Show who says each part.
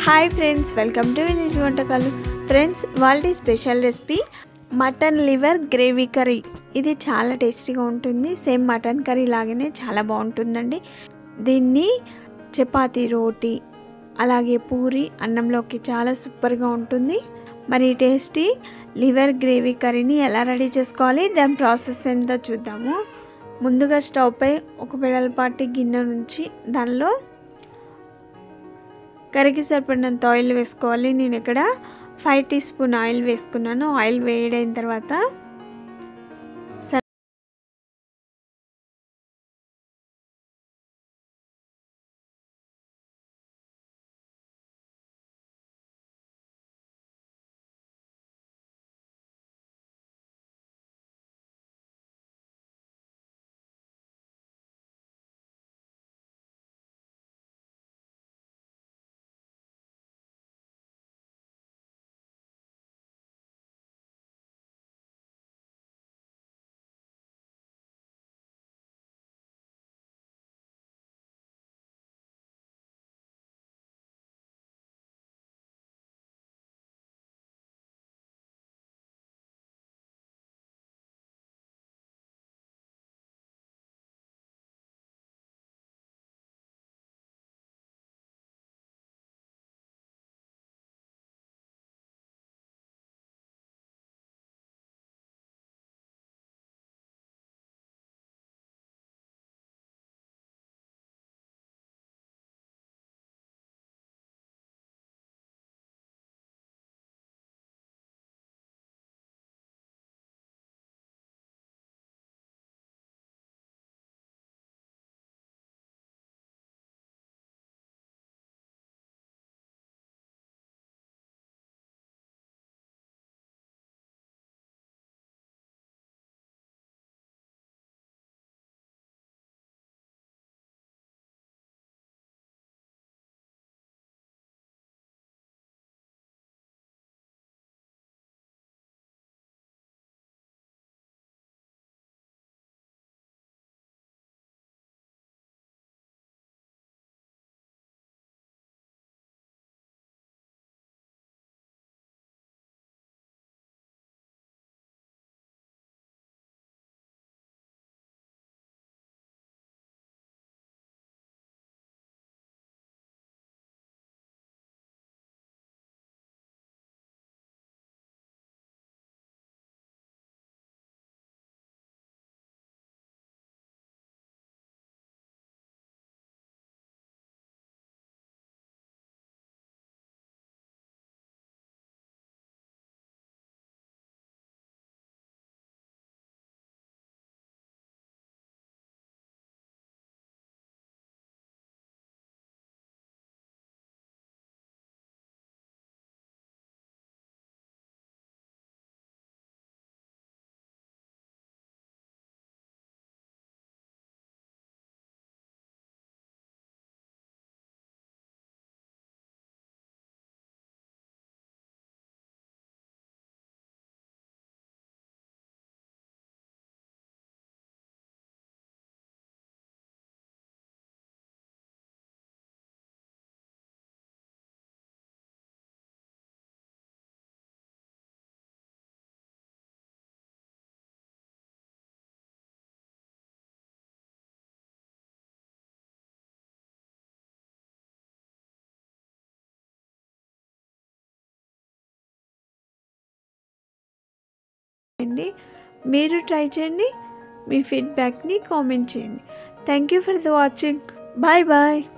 Speaker 1: hi friends welcome to village వంటకాలు friends వాళ్ళ special recipe mutton liver gravy curry ఇది చాలా టేస్టీగా ఉంటుంది సేమ్ మటన్ కర్రీ లాగానే చాలా బాగుంటుందండి దీన్ని చపాతీ రోటీ అలాగే పూరి అన్నంలోకి చాలా సూపర్గా ఉంటుంది మరి ఈ టేస్టీ లివర్ గ్రేవీ కర్రీని ఎలా రెడీ చేసుకోవాలి దాని ప్రాసెస్ ఎంత చూద్దాము ముందుగా స్టవ్ పై ఒక పెడలపాటి గిన్నె నుంచి దానిలో కర్రీకి సరిపడినంత ఆయిల్ వేసుకోవాలి నేను ఇక్కడ ఫైవ్ టీ స్పూన్ ఆయిల్ వేసుకున్నాను ఆయిల్ వేడైన తర్వాత చేయండి మీరు ట్రై చేయండి మీ ఫీడ్బ్యాక్ని కామెంట్ చేయండి thank you for the watching bye bye